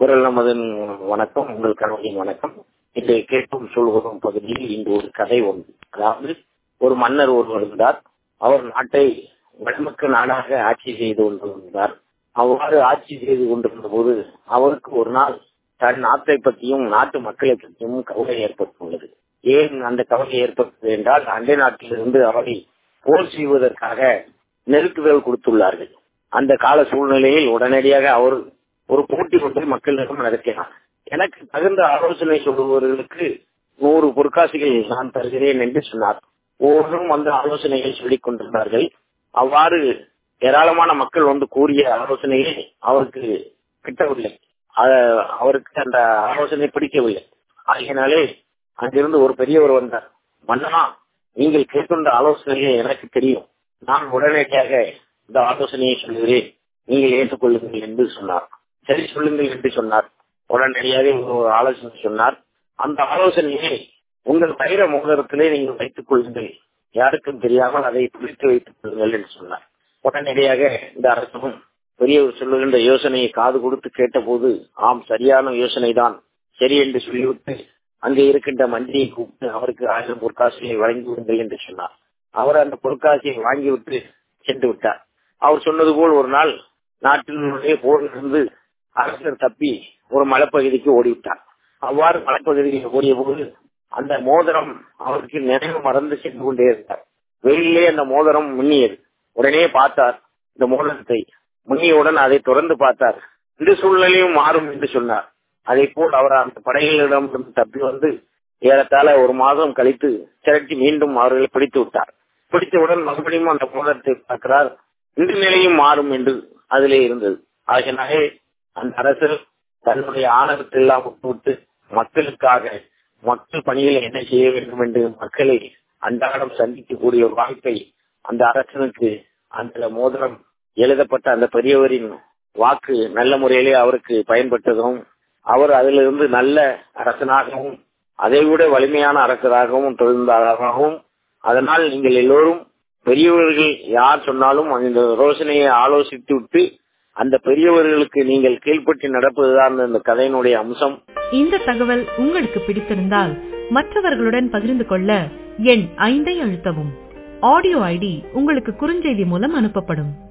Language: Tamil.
குரல் நமதன் வணக்கம் உங்கள் கணவனின் வணக்கம் இன்று கேட்டும் சொல்வதும் பகுதியில் இன்று ஒரு கதை ஒன்று அதாவது ஒரு மன்னர் ஒருவர் இருந்தார் அவர் நாட்டை வடமக்கு நாடாக ஆட்சி செய்து கொண்டிருந்தார் அவ்வாறு ஆட்சி செய்து கொண்டிருந்த போது அவருக்கு ஒரு நாள் தன் நாட்டை பற்றியும் நாட்டு மக்களை பற்றியும் கவலை ஏற்பட்டுள்ளது ஏன் அந்த கவலை ஏற்பட்டது என்றால் அண்டை நாட்டிலிருந்து அவரை போர் செய்வதற்காக நெருக்குதல் கொடுத்துள்ளார்கள் அந்த கால சூழ்நிலையில் உடனடியாக அவர் ஒரு போட்டி ஒன்றை மக்களிடம் நடத்தினார் எனக்கு தகுந்த ஆலோசனை சொல்லுபவர்களுக்கு நூறு பொற்காசிகள் நான் தருகிறேன் என்று சொன்னார் ஒவ்வொருவரும் அந்த ஆலோசனைகள் சொல்லிக் கொண்டிருந்தார்கள் அவ்வாறு ஏராளமான மக்கள் வந்து கூறிய ஆலோசனையை அவருக்கு கிட்டவில்லை அவருக்கு அந்த ஆலோசனை பிடிக்கவில்லை ஆகையினாலே அங்கிருந்து ஒரு பெரியவர் வந்தார் மன்னனா நீங்கள் கேட்கின்ற ஆலோசனையை எனக்கு தெரியும் நான் உடனடியாக இந்த ஆலோசனையை சொல்லுகிறேன் நீங்கள் ஏற்றுக்கொள்ளுங்கள் என்று சொன்னார் சரி சொல்லுங்கள் என்று சொன்னார் உடனடியாக ஒரு ஆலோசனை சொன்னார் அந்த ஆலோசனையை உங்கள் வைர மோதிரத்திலே நீங்கள் வைத்துக் கொள்ளுங்கள் யாருக்கும் தெரியாமல் அதை பிடித்து வைத்துக் கொள்ளுங்கள் என்று சொன்னார் உடனடியாக இந்த அரசும் பெரியவர் சொல்லுகின்ற யோசனையை காது கொடுத்து கேட்டபோது ஆம் சரியான யோசனை தான் சரி என்று சொல்லிவிட்டு அங்கே இருக்கின்ற மந்திரியை கூப்பிட்டு அவருக்கு ஆயிரம் பொற்காசியை வழங்கி விடுங்கள் என்று சொன்னார் அவர் அந்த பொற்காசியை வாங்கிவிட்டு சென்று விட்டார் அவர் சொன்னது போல் ஒரு நாள் நாட்டினுடைய போர் இருந்து அரசர் தப்பி ஒரு மலைப்பகுதிக்கு ஓடிவிட்டார் அவ்வாறு மலைப்பகுதியில் ஓடிய போது அந்த மோதிரம் அவருக்கு நினைவு மறந்து சென்று கொண்டே இருந்தார் வெளியிலே அந்த மோதிரம் முன்னியது உடனே பார்த்தார் இந்த மோதிரத்தை முன்னியவுடன் அதை தொடர்ந்து பார்த்தார் இந்த சூழ்நிலையும் மாறும் என்று சொன்னார் அதே போல் அவர் அந்த படைகளிடம் தப்பி வந்து ஏறத்தாழ ஒரு மாதம் கழித்து திரட்டி மீண்டும் அவர்களை பிடித்து விட்டார் பிடித்தவுடன் மறுபடியும் அந்த மோதிரத்தை பார்க்கிறார் இந்த நிலையும் மாறும் என்று அதிலே இருந்தது ஆகினாலே அந்த அரசர் தன்னுடைய ஆணவத்தை எல்லாம் விட்டு மக்களுக்காக மக்கள் பணியில் என்ன செய்ய வேண்டும் என்று மக்களை அன்றாடம் சந்திக்கக்கூடிய ஒரு வாய்ப்பை அந்த அரசனுக்கு அந்த மோதிரம் எழுதப்பட்ட அந்த பெரியவரின் வாக்கு நல்ல முறையிலே அவருக்கு பயன்பட்டதும் அவர் அதிலிருந்து நல்ல அரசனாகவும் அதைவிட வலிமையான அரசராகவும் தொழில்தாராகவும் அதனால் நீங்கள் எல்லோரும் பெரியவர்கள் யார் சொன்னாலும் அந்த யோசனையை ஆலோசித்து விட்டு அந்த பெரியவர்களுக்கு நீங்கள் கீழ்பட்டு நடப்பதுதான் இந்த கதையினுடைய அம்சம் இந்த தகவல் உங்களுக்கு பிடித்திருந்தால் மற்றவர்களுடன் பகிர்ந்து கொள்ள எண் ஐந்தை அழுத்தவும் ஆடியோ ஐடி உங்களுக்கு குறுஞ்செய்தி மூலம் அனுப்பப்படும்